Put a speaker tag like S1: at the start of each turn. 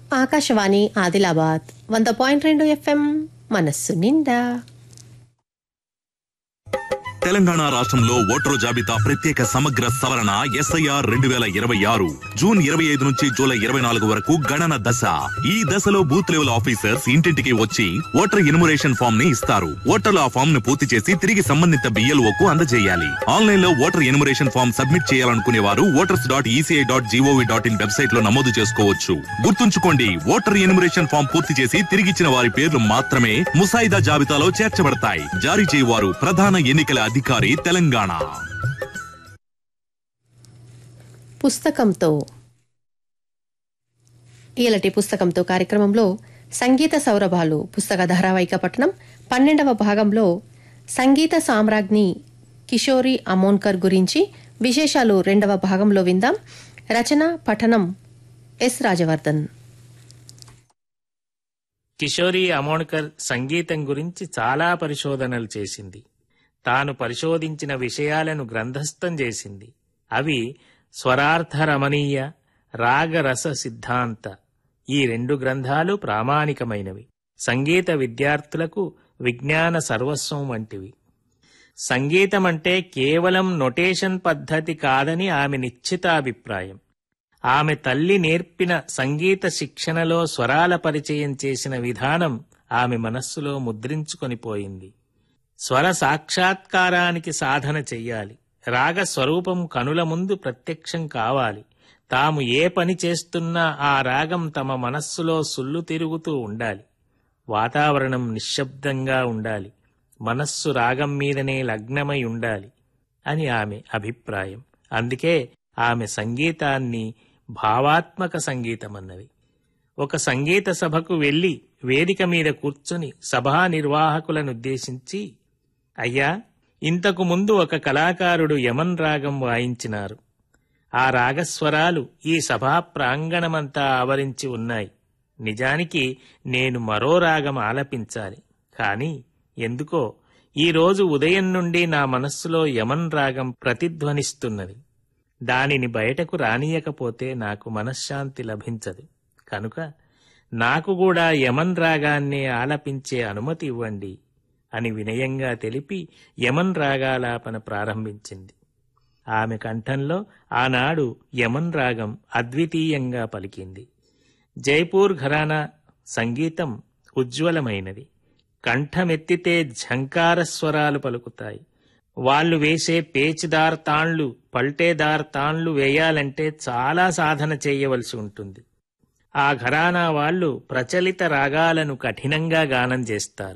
S1: ఆకాశవాణి ఆదిలాబాద్ వంద పాయింట్ రెండు ఎఫ్ఎం మనస్సు నిండా
S2: తెలంగాణ రాష్ట్రంలో ఓటరు జాబితా ప్రత్యేక సమగ్ర సవరణ ఎస్ఐఆర్ రెండు వేల ఇరవై ఆరు జూన్ ఇరవై ఐదు నుంచి జూలై ఇరవై నాలుగు వరకు గణన దశ ఈ దశలో బూత్ లెవెల్ ఆఫీసర్స్ ఇంటింటికి వచ్చి ఓటర్ ఇనుమరేషన్ ఫామ్ ని ఇస్తారు ఓటర్లు ఆ ఫామ్ ను పూర్తి చేసి తిరిగి సంబంధిత బిఎల్ఓ కు అందజేయాలి ఆన్లైన్ లో ఓటర్ ఎనుమరేషన్ ఫామ్ సబ్మిట్ చేయాలనుకునే వారు voters dot ECI dot G O V dot in website లో నమోదు చేసుకోవచ్చు గుర్తుంచుకోండి ఓటర్ ఎనుమరేషన్ ఫామ్ పూర్తి చేసి తిరిగిచ్చిన వారి పేర్లు మాత్రమే ముసాయిదా జాబితాలో చేర్చబడతాయి జారీ చేయవారు ప్రధాన ఎన్నికల అధికారి తెలంగాణ
S1: పుస్తకంతో ఈలటి పుస్తకంతో కార్యక్రమంలో సంగీత సౌరభాలు పుస్తక ధారావాహిక పఠనం పన్నెండవ భాగంలో సంగీత సామ్రాజ్ఞి కిషోరి అమోన్కర్ గురించి విశేషాలు రెండవ భాగంలో విందాం రచన పఠనం ఎస్ రాజవర్ధన్
S3: కిషోరి అమోణ్కర్ సంగీతం గురించి చాలా పరిశోధనలు చేసింది తాను పరిశోధించిన విషయాలను గ్రంథస్థం చేసింది అవి స్వరార్థ రమణీయ రాగరస సిద్ధాంత ఈ రెండు గ్రంథాలు ప్రామాణికమైనవి సంగీత విద్యార్థులకు విజ్ఞాన సర్వస్వం వంటివి సంగీతం అంటే కేవలం నొటేషన్ పద్ధతి కాదని ఆమె నిశ్చితాభిప్రాయం ఆమె తల్లి నేర్పిన సంగీత శిక్షణలో స్వరాల పరిచయం చేసిన విధానం ఆమె మనస్సులో ముద్రించుకొని పోయింది స్వర సాక్షాత్కారానికి సాధన చెయ్యాలి రాగ స్వరూపం కనుల ముందు ప్రత్యక్షం కావాలి తాము ఏ పని చేస్తున్నా ఆ రాగం తమ మనస్సులో సుల్లు తిరుగుతూ ఉండాలి వాతావరణం నిశ్శబ్దంగా ఉండాలి మనస్సు రాగం మీదనే లగ్నమై ఉండాలి అని ఆమె అభిప్రాయం అందుకే ఆమె సంగీతాన్ని భావాత్మక సంగీతమన్నది ఒక సంగీత సభకు వెళ్లి వేదిక మీద కూర్చొని సభా నిర్వాహకులనుద్దేశించి అయ్యా ఇంతకు ముందు ఒక కళాకారుడు యమన్ రాగం వాయించినారు ఆ రాగస్వరాలు ఈ సభా ప్రాంగణమంతా ఆవరించి ఉన్నాయి నిజానికి నేను మరో రాగం ఆలపించాలి కాని ఎందుకో ఈ రోజు ఉదయం నుండి నా మనస్సులో యమన్ రాగం ప్రతిధ్వనిస్తున్నది దానిని బయటకు రానియకపోతే నాకు మనశ్శాంతి లభించదు కనుక నాకు కూడా యమన్ రాగాన్నే ఆలపించే అనుమతి ఇవ్వండి అని వినయంగా తెలిపి యమన్ రాగాలాపన ప్రారంభించింది ఆమె కంఠంలో ఆనాడు యమన్ రాగం అద్వితీయంగా పలికింది జైపూర్ ఘరానా సంగీతం ఉజ్వలమైనది కంఠమెత్తితే ఝంకార స్వరాలు పలుకుతాయి వాళ్ళు వేసే పేచిదార్ తాళ్లు పల్టేదార్ తాళ్లు వేయాలంటే చాలా సాధన చేయవలసి ఉంటుంది ఆ ఘరానా వాళ్ళు ప్రచలిత రాగాలను కఠినంగా గానం చేస్తారు